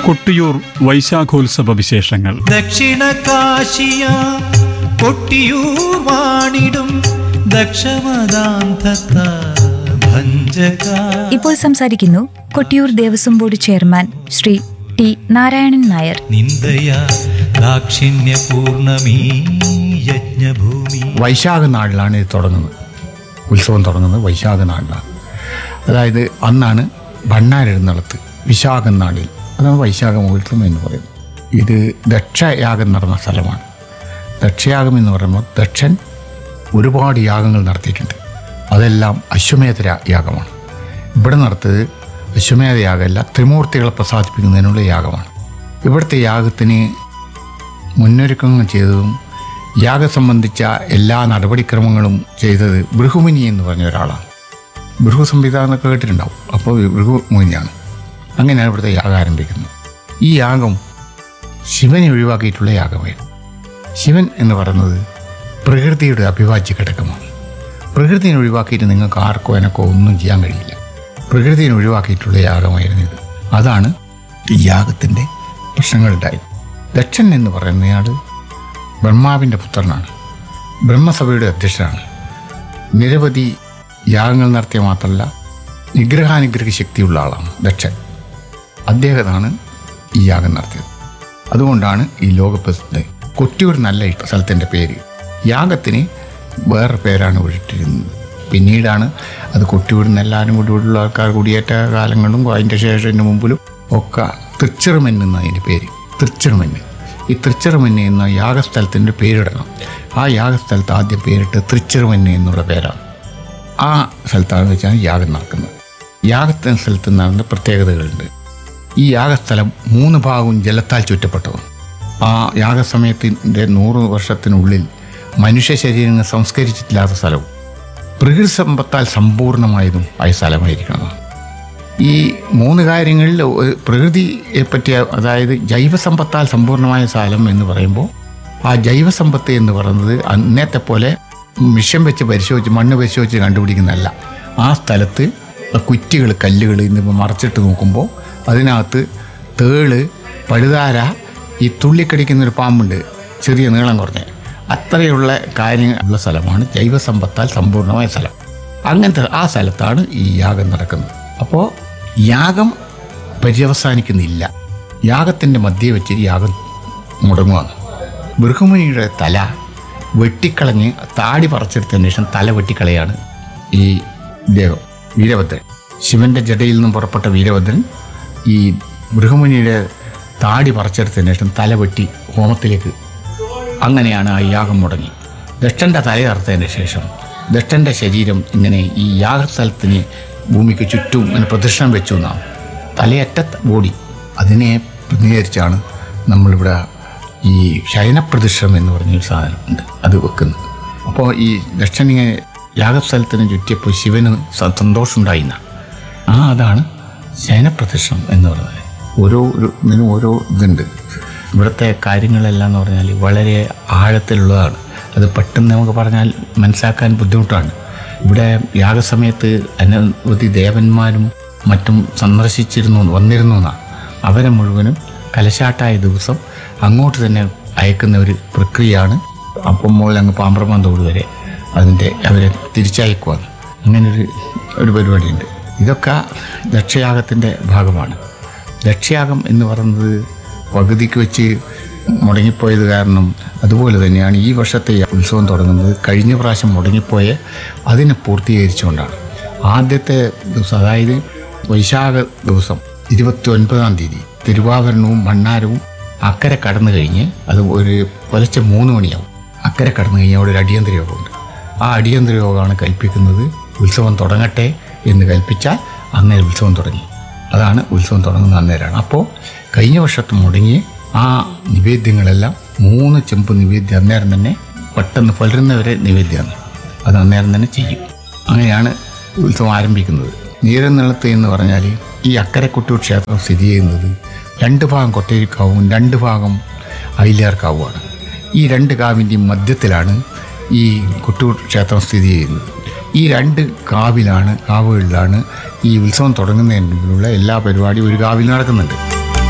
കൊട്ടിയൂർ വൈശാഖോത്സവ വിശേഷങ്ങൾ ദക്ഷിണ കാശിയ കൊട്ടിയൂർ വാണിടും ദക്ഷമദാന്തത്ത ഭഞ്ജക ഇപ്പോൾ സംസാരിക്കുന്നു Kottiyoor Devaswom board chairman Shri T Narayanan Nair നിന്ദയ ദാക്ഷിണ്യ പൂർണമീ യജ്ഞഭൂമി വൈശാഖ നാളിലാണ് ഇത് തുടങ്ങുന്നത് ഉത്സവം തുടങ്ങുന്നത് വൈശാഖ നാളിലാണ് അതായത് അന്നാണ് ഭണ്ണാരെഴുന്നള്ളത്ത് വിശാഖം നാളിൽ അതാണ് വൈശാഖ മുഹൂർത്തം എന്ന് പറയുന്നത് ഇത് ദക്ഷയാഗം നടന്ന സ്ഥലമാണ് ദക്ഷയാഗം എന്ന് പറയുമ്പോൾ ദക്ഷൻ ഒരുപാട് യാഗങ്ങൾ നടത്തിയിട്ടുണ്ട് അതെല്ലാം അശ്വമേധ രാ- യാഗമാണ് ഇവിടെ നടത്തിയത് അശ്വമേധ യാഗമല്ല ത്രിമൂർത്തികളെ പ്രസാദിപ്പിക്കുന്നതിനുള്ള യാഗമാണ് ഇവിടുത്തെ യാഗത്തിന് മുന്നൊരുക്കങ്ങൾ ചെയ്തതും യാഗം സംബന്ധിച്ച എല്ലാ നടപടിക്രമങ്ങളും ചെയ്തത് ബൃഹുമുനി എന്ന് പറഞ്ഞ ഒരാളാണ് ബൃഹു സംഹിത എന്നൊക്കെ കേട്ടിട്ടുണ്ടാവും അപ്പോൾ ബൃഹുമുനിയാണ് അങ്ങനെയാണ് ഇവിടുത്തെ യാഗം ആരംഭിക്കുന്നത് ഈ യാഗം ശിവനെ ഒഴിവാക്കിയിട്ടുള്ള യാഗമായിരുന്നു ശിവൻ എന്ന് പറയുന്നത് പ്രകൃതിയുടെ അഭിവാജ്യ ഘടകമാണ് പ്രകൃതിയെ ഒഴിവാക്കിയിട്ട് നിങ്ങൾക്ക് ആർക്കോ എനക്കോ ഒന്നും ചെയ്യാൻ കഴിയില്ല പ്രകൃതിയെ ഒഴിവാക്കിയിട്ടുള്ള യാഗമായിരുന്നു ഇത് അതാണ് ഈ യാഗത്തിൻ്റെ പ്രശ്നങ്ങളുണ്ടായത് ദക്ഷൻ എന്ന് പറയുന്നയാൾ ബ്രഹ്മാവിൻ്റെ പുത്രനാണ് ബ്രഹ്മസഭയുടെ അധ്യക്ഷനാണ് നിരവധി യാഗങ്ങൾ നടത്തിയ മാത്രമല്ല നിഗ്രഹാനുഗ്രഹ ശക്തിയുള്ള ആളാണ് ദക്ഷൻ അദ്ദേഹമാണ് ഈ യാഗം നടത്തിയത് അതുകൊണ്ടാണ് ഈ ലോകപ്രസിദ്ധ കൊട്ടിയൂർ നല്ല ഈ സ്ഥലത്തിൻ്റെ പേര് യാഗത്തിന് വേറെ പേരാണ് വിട്ടിരുന്നത് പിന്നീടാണ് അത് കൊട്ടിയൂർ നിന്ന് എല്ലാവരും കൂടി ഇവിടെയുള്ള ആൾക്കാർ കുടിയേറ്റ കാലങ്ങളിലും അതിൻ്റെ ശേഷത്തിന് മുമ്പിലും ഒക്കെ തൃച്ചിറുമെന്ന് എന്ന അതിൻ്റെ പേര് തൃച്ചിറുമെന്ന് ഈ തൃച്ചിറുമെന്ന് എന്ന യാഗസ്ഥലത്തിൻ്റെ പേരിടണം ആ യാഗസ്ഥലത്ത് ആദ്യം പേരിട്ട് തൃച്ചിറുമെന്ന് എന്നുള്ള പേരാണ് ആ സ്ഥലത്താണ് വെച്ചാണ് യാഗം നടക്കുന്നത് യാഗത്തിന് സ്ഥലത്ത് നടന്ന പ്രത്യേകതകളുണ്ട് ഈ യാഗസ്ഥലം മൂന്ന് ഭാഗവും ജലത്താൽ ചുറ്റപ്പെട്ടതും ആ യാഗസമയത്തിൻ്റെ നൂറ് വർഷത്തിനുള്ളിൽ മനുഷ്യ ശരീരങ്ങൾ സംസ്കരിച്ചിട്ടില്ലാത്ത സ്ഥലവും പ്രകൃതി സമ്പത്താൽ സമ്പൂർണ്ണമായതും ആയ സ്ഥലമായിരിക്കണം ഈ മൂന്ന് കാര്യങ്ങളിൽ ഒരു പ്രകൃതിയെ പറ്റിയ അതായത് ജൈവസമ്പത്താൽ സമ്പൂർണ്ണമായ സ്ഥലം എന്ന് പറയുമ്പോൾ ആ ജൈവസമ്പത്ത് എന്ന് പറയുന്നത് അന്നത്തെ പോലെ മിഷം വെച്ച് പരിശോധിച്ച് മണ്ണ് പരിശോധിച്ച് കണ്ടുപിടിക്കുന്നതല്ല ആ സ്ഥലത്ത് കുറ്റികൾ കല്ലുകൾ എന്നിവ മറച്ചിട്ട് നോക്കുമ്പോൾ അതിനകത്ത് തേള് പഴുതാര ഈ തുള്ളിക്കടിക്കുന്നൊരു പാമ്പുണ്ട് ചെറിയ നീളം കുറഞ്ഞ് അത്രയുള്ള കാര്യങ്ങൾ ഉള്ള സ്ഥലമാണ് ജൈവസമ്പത്താൽ സമ്പൂർണ്ണമായ സ്ഥലം അങ്ങനത്തെ ആ സ്ഥലത്താണ് ഈ യാഗം നടക്കുന്നത് അപ്പോൾ യാഗം പര്യവസാനിക്കുന്നില്ല യാഗത്തിൻ്റെ മധ്യേ വെച്ച് യാഗം മുടങ്ങുകയാണ് ബൃഹമുനിയുടെ തല വെട്ടിക്കളഞ്ഞ് താടി പറിച്ചെടുത്തതിന് ശേഷം തല വെട്ടിക്കളയാണ് ഈ ദേവം വീരഭദ്രൻ ശിവന്റെ ജടയിൽ നിന്നും പുറപ്പെട്ട വീരഭദ്രൻ ഈ ബൃഹമുനിയുടെ താടി പറിച്ചെടുത്തതിന് ശേഷം തല വെട്ടി ഹോമത്തിലേക്ക് അങ്ങനെയാണ് ആ യാഗം മുടങ്ങി ദക്ഷൻ്റെ തലയറുത്തതിന് ശേഷം ദക്ഷൻ്റെ ശരീരം ഇങ്ങനെ ഈ യാഗസ്ഥലത്തിന് ഭൂമിക്ക് ചുറ്റും ഇങ്ങനെ പ്രദക്ഷിണം വെച്ചു എന്നാണ് തലയറ്റ ബോഡി അതിനെ പ്രതിനിധീകരിച്ചാണ് നമ്മളിവിടെ ഈ ശയനപ്രദക്ഷിണം എന്ന് പറഞ്ഞൊരു സാധനം ഉണ്ട് അത് വെക്കുന്നത് അപ്പോൾ ഈ ദക്ഷണിങ്ങനെ യാഗസ്ഥലത്തിന് ചുറ്റിയപ്പോൾ ശിവന് സ- സന്തോഷമുണ്ടായിന്ന ആ അതാണ് ശയനപ്രദക്ഷിണം എന്ന് പറയുന്നത് ഓരോ ഒരു ഇതിനും ഓരോ ഇതുണ്ട് ഇവിടുത്തെ കാര്യങ്ങളെല്ലാം എന്ന് പറഞ്ഞാൽ വളരെ ആഴത്തിലുള്ളതാണ് അത് പെട്ടെന്ന് നമുക്ക് പറഞ്ഞാൽ മനസ്സിലാക്കാൻ ബുദ്ധിമുട്ടാണ് ഇവിടെ യാഗസമയത്ത് അനവധി ദേവന്മാരും മറ്റും സന്ദർശിച്ചിരുന്നു വന്നിരുന്നു എന്നാണ് അവരെ മുഴുവനും കലശാട്ടായ ദിവസം അങ്ങോട്ട് തന്നെ അയക്കുന്ന ഒരു പ്രക്രിയയാണ് അപ്പം മുതൽ അങ്ങ് പാമ്പ്രമാന്തോട് വരെ അതിൻ്റെ അവരെ തിരിച്ചയക്കുവാണ് അങ്ങനെ ഒരു ഒരു പരിപാടിയുണ്ട് ഇതൊക്കെ ദക്ഷയാഗത്തിൻ്റെ ഭാഗമാണ് ലക്ഷ്യാഗം എന്ന് പറയുന്നത് പകുതിക്ക് വെച്ച് മുടങ്ങിപ്പോയത് കാരണം അതുപോലെ തന്നെയാണ് ഈ വർഷത്തെ ഉത്സവം തുടങ്ങുന്നത് കഴിഞ്ഞ പ്രാവശ്യം മുടങ്ങിപ്പോയ അതിനെ പൂർത്തീകരിച്ചുകൊണ്ടാണ് ആദ്യത്തെ ദിവസം അതായത് വൈശാഖ ദിവസം ഇരുപത്തി ഒൻപതാം തീയതി തിരുവാഭരണവും ഭണ്ണാരവും അക്കരെ കടന്നു കഴിഞ്ഞ് അത് ഒരു പുലർച്ചെ മൂന്ന് മണിയാവും അക്കരെ കടന്നു കഴിഞ്ഞാൽ അവിടെ ഒരു അടിയന്തര യോഗമുണ്ട് ആ അടിയന്തര യോഗമാണ് കൽപ്പിക്കുന്നത് ഉത്സവം തുടങ്ങട്ടെ എന്ന് കൽപ്പിച്ചാൽ അന്നേരം ഉത്സവം തുടങ്ങി അതാണ് ഉത്സവം തുടങ്ങുന്ന അന്നേരമാണ് അപ്പോൾ കഴിഞ്ഞ വർഷത്തെ മുടങ്ങി ആ നിവേദ്യങ്ങളെല്ലാം മൂന്ന് ചെമ്പ് നിവേദ്യം അന്നേരം തന്നെ പെട്ടെന്ന് പുലരുന്നവരെ നിവേദ്യമാണ് അത് അന്നേരം തന്നെ ചെയ്യും അങ്ങനെയാണ് ഉത്സവം ആരംഭിക്കുന്നത് നീരനിളത്ത് എന്ന് പറഞ്ഞാൽ ഈ അക്കരെ കൊട്ടൂർ ക്ഷേത്രം സ്ഥിതി ചെയ്യുന്നത് രണ്ട് ഭാഗം കൊട്ടേരിക്കാവും രണ്ട് ഭാഗം അയിലേർക്കാവുമാണ് ഈ രണ്ട് കാവിൻ്റെയും മധ്യത്തിലാണ് ഈ കൊട്ടൂർ ക്ഷേത്രം സ്ഥിതി ചെയ്യുന്നത് ഈ രണ്ട് കാവിലാണ് കാവുകളിലാണ് ഈ ഉത്സവം തുടങ്ങുന്നതിന് മുൻപിലുള്ള എല്ലാ പരിപാടിയും ഒരു കാവിൽ നടക്കുന്നുണ്ട്